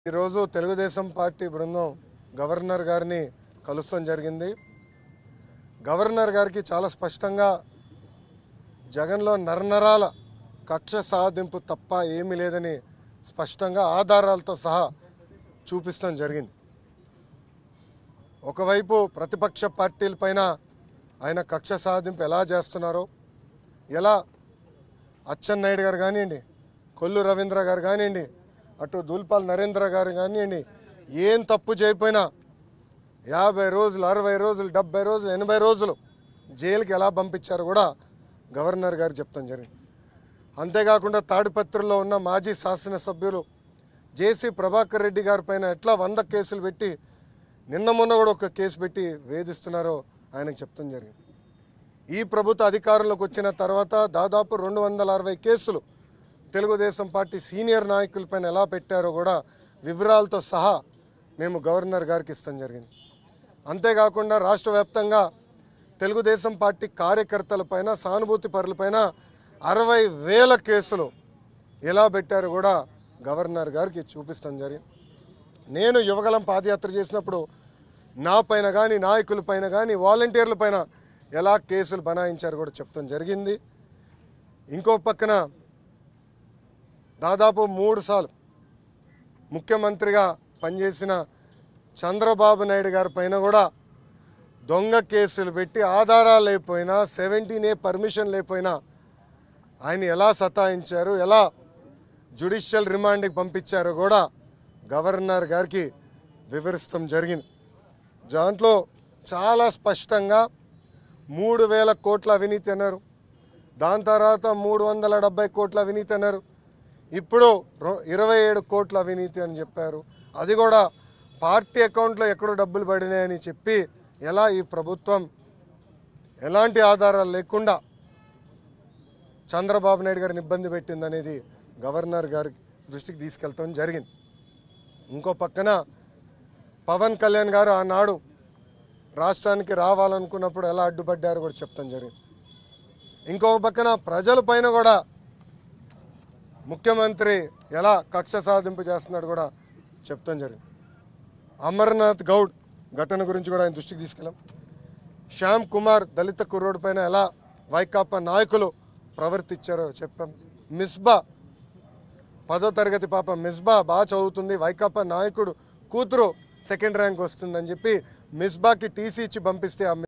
ఈరోజు తెలుగుదేశం పార్టీ బృందం గవర్నర్ గారిని కలుస్తాం జరిగింది గవర్నర్ గారికి చాలా స్పష్టంగా జగన్లో నరనరాల కక్ష సాధింపు తప్ప ఏమీ లేదని స్పష్టంగా ఆధారాలతో సహా చూపిస్తాం జరిగింది ఒకవైపు ప్రతిపక్ష పార్టీలపైన ఆయన కక్ష సాధింపు ఎలా చేస్తున్నారో ఎలా అచ్చెన్నాయుడు గారు కానివ్వండి కొల్లు రవీంద్ర గారు కానివ్వండి అటు దూల్పాల్ నరేంద్ర గారు కానివ్వండి ఏం తప్పు చేయకపోయినా యాభై రోజులు అరవై రోజులు డెబ్బై రోజులు ఎనభై రోజులు జైలుకి ఎలా పంపించారో కూడా గవర్నర్ గారు చెప్తాం జరిగింది అంతేకాకుండా తాడిపత్రిలో ఉన్న మాజీ శాసనసభ్యులు జేసీ ప్రభాకర్ రెడ్డి గారి పైన ఎట్లా వంద కేసులు పెట్టి నిన్న మొన్న కూడా ఒక కేసు పెట్టి వేధిస్తున్నారో ఆయనకు చెప్తాం జరిగింది ఈ ప్రభుత్వ అధికారంలోకి వచ్చిన తర్వాత దాదాపు రెండు వందల అరవై కేసులు తెలుగుదేశం పార్టీ సీనియర్ నాయకులపైన ఎలా పెట్టారో కూడా వివరాలతో సహా మేము గవర్నర్ గారికి ఇస్తాం జరిగింది అంతేకాకుండా రాష్ట్ర వ్యాప్తంగా తెలుగుదేశం పార్టీ కార్యకర్తలపైన సానుభూతి పరులపైన అరవై వేల కేసులు ఎలా పెట్టారో కూడా గవర్నర్ గారికి చూపిస్తాం జరిగింది నేను యువగలం పాదయాత్ర చేసినప్పుడు నా పైన కానీ నాయకుల పైన కానీ వాలంటీర్ల పైన ఎలా కేసులు బనాయించారు కూడా చెప్తాం జరిగింది ఇంకో పక్కన దాదాపు మూడు సార్లు ముఖ్యమంత్రిగా పనిచేసిన చంద్రబాబు నాయుడు గారి పైన కూడా దొంగ కేసులు పెట్టి ఆధారాలు లేకపోయినా సెవెంటీన్ ఏ పర్మిషన్ లేకపోయినా ఆయన ఎలా సతాయించారు ఎలా జుడిషియల్ రిమాండ్కి పంపించారో కూడా గవర్నర్ గారికి వివరిస్తాం జరిగింది దాంట్లో చాలా స్పష్టంగా మూడు వేల కోట్ల అవినీతి అన్నారు దాని తర్వాత మూడు వందల డెబ్బై కోట్ల అవినీతి అన్నారు ఇప్పుడు రొ- ఇరవై ఏడు కోట్ల అవినీతి అని చెప్పారు అది కూడా పార్టీ అకౌంట్లో ఎక్కడో డబ్బులు పడినాయని చెప్పి ఎలా ఈ ప్రభుత్వం ఎలాంటి ఆధారాలు లేకుండా చంద్రబాబు నాయుడు గారిని ఇబ్బంది పెట్టిందనేది గవర్నర్ గారి దృష్టికి తీసుకెళ్తాం జరిగింది ఇంకో పక్కన పవన్ కళ్యాణ్ గారు ఆనాడు రాష్ట్రానికి రావాలనుకున్నప్పుడు ఎలా అడ్డుపడ్డారో కూడా చెప్తాం జరిగింది ఇంకొక పక్కన ప్రజల పైన కూడా ముఖ్యమంత్రి ఎలా కక్ష సాధింపు చేస్తున్నాడు కూడా చెప్తాం జరిగింది అమర్నాథ్ గౌడ్ ఘటన గురించి కూడా ఆయన దృష్టికి తీసుకెళ్ళాం శ్యామ్ కుమార్ దళిత కుర్రోడు పైన ఎలా వైకాపా నాయకులు ప్రవర్తించారో చెప్పాం మిస్బా పదో తరగతి పాప మిస్బా బాగా చదువుతుంది వైకాపా నాయకుడు కూతురు సెకండ్ ర్యాంక్ వస్తుందని చెప్పి మిస్బాకి టీసీ ఇచ్చి పంపిస్తే ఆ